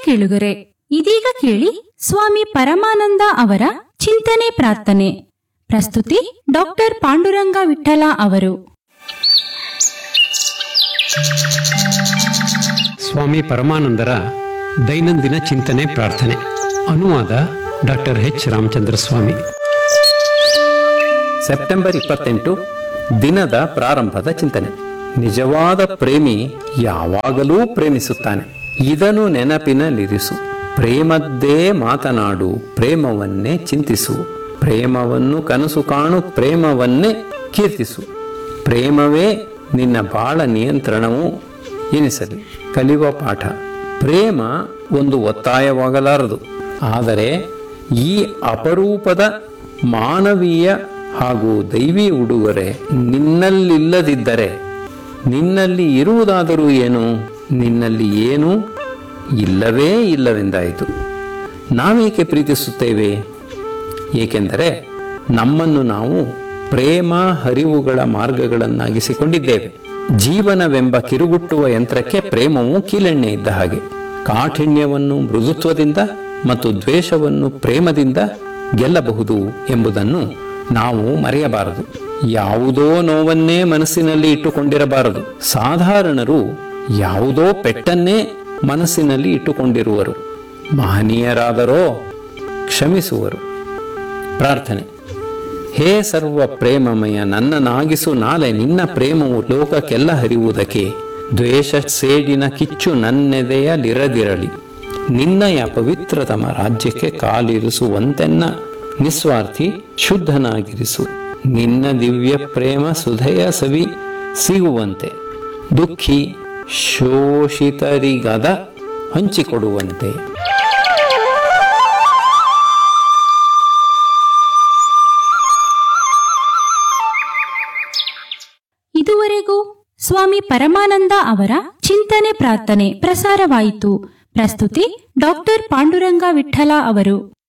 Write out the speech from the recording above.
ಕೇಳುಗರೆ ಇದೀಗ ಕೇಳಿ ಸ್ವಾಮಿ ಪರಮಾನಂದ ಅವರ ಚಿಂತನೆ ಪ್ರಾರ್ಥನೆ ಪ್ರಸ್ತುತಿ ಡಾಕ್ಟರ್ ಪಾಂಡುರಂಗ ವಿಠಲ ಅವರು ಸ್ವಾಮಿ ಪರಮಾನಂದರ ದೈನಂದಿನ ಚಿಂತನೆ ಪ್ರಾರ್ಥನೆ ಅನುವಾದ doctor H Ramachandra Swamy September ಇಪ್ಪತ್ತೆಂಟು ದಿನದ ಪ್ರಾರಂಭದ ಚಿಂತನೆ ನಿಜವಾದ ಪ್ರೇಮಿ ಯಾವಾಗಲೂ ಪ್ರೇಮಿಸುತ್ತಾನೆ ಇದನ್ನು ನೆನಪಿನಲ್ಲಿರಿಸು ಪ್ರೇಮದ್ದೇ ಮಾತನಾಡು ಪ್ರೇಮವನ್ನೇ ಚಿಂತಿಸು ಪ್ರೇಮವನ್ನು ಕನಸು ಕಾಣು ಪ್ರೇಮವನ್ನೇ ಕೀರ್ತಿಸು ಪ್ರೇಮವೇ ನಿನ್ನ ಬಾಳ ನಿಯಂತ್ರಣವು ಎನಿಸಲಿ ಕಲಿಯುವ ಪಾಠ ಪ್ರೇಮ ಒಂದು ಒತ್ತಾಯವಾಗಲಾರದು ಆದರೆ ಈ ಅಪರೂಪದ ಮಾನವೀಯ ಹಾಗೂ ದೈವಿ ಉಡುಗೊರೆ ನಿನ್ನಲ್ಲಿಲ್ಲದಿದ್ದರೆ ನಿನ್ನಲ್ಲಿ ಇರುವುದಾದರೂ ಏನು ನಿನ್ನಲ್ಲಿ ಏನೂ ಇಲ್ಲವೇ ಇಲ್ಲವೆಂದಾಯಿತು ನಾವೇಕೆ ಪ್ರೀತಿಸುತ್ತೇವೆ ಏಕೆಂದರೆ ನಮ್ಮನ್ನು ನಾವು ಪ್ರೇಮ ಹರಿವುಗಳ ಮಾರ್ಗಗಳನ್ನಾಗಿಸಿಕೊಂಡಿದ್ದೇವೆ ಜೀವನವೆಂಬ ಕಿರುಗುಟ್ಟುವ ಯಂತ್ರಕ್ಕೆ ಪ್ರೇಮವು ಕೀಲೆಣ್ಣೆ ಇದ್ದ ಹಾಗೆ ಕಾಠಿಣ್ಯವನ್ನು ಮೃದುತ್ವದಿಂದ ಮತ್ತು ದ್ವೇಷವನ್ನು ಪ್ರೇಮದಿಂದ ಗೆಲ್ಲಬಹುದು ಎಂಬುದನ್ನು ನಾವು ಮರೆಯಬಾರದು ಯಾವುದೋ ನೋವನ್ನೇ ಮನಸ್ಸಿನಲ್ಲಿ ಇಟ್ಟುಕೊಂಡಿರಬಾರದು ಸಾಧಾರಣರು ಯಾವುದೋ ಪೆಟ್ಟನ್ನೇ ಮನಸ್ಸಿನಲ್ಲಿ ಇಟ್ಟುಕೊಂಡಿರುವರು ಮಹನೀಯರಾದರೋ ಕ್ಷಮಿಸುವರು ಪ್ರಾರ್ಥನೆ ಹೇ ಸರ್ವ ಪ್ರೇಮಮಯ ನನ್ನನಾಗಿಸು ನಾಳೆ ನಿನ್ನ ಪ್ರೇಮವು ಲೋಕಕ್ಕೆಲ್ಲ ಹರಿಯುವುದಕ್ಕೆ ದ್ವೇಷ ಸೇಡಿನ ಕಿಚ್ಚು ನನ್ನೆದೆಯಲಿರದಿರಲಿ ನಿನ್ನಯ ಪವಿತ್ರತಮ ರಾಜ್ಯಕ್ಕೆ ಕಾಲಿರಿಸುವಂತೆನ್ನ ನಿಸ್ವಾರ್ಥಿ ಶುದ್ಧನಾಗಿರಿಸು ನಿನ್ನ ದಿವ್ಯ ಪ್ರೇಮ ಸುಧೆಯ ಸವಿ ಸಿಗುವಂತೆ ದುಃಖಿ ಶೋಷಿತರಿಗದ ಹಂಚಿಕೊಡುವಂತೆ ಇದುವರೆಗೂ ಸ್ವಾಮಿ ಪರಮಾನಂದ ಅವರ ಚಿಂತನೆ ಪ್ರಾರ್ಥನೆ ಪ್ರಸಾರವಾಯಿತು ಪ್ರಸ್ತುತಿ ಡಾಕ್ಟರ್ ಪಾಂಡುರಂಗ ವಿಠಲ ಅವರು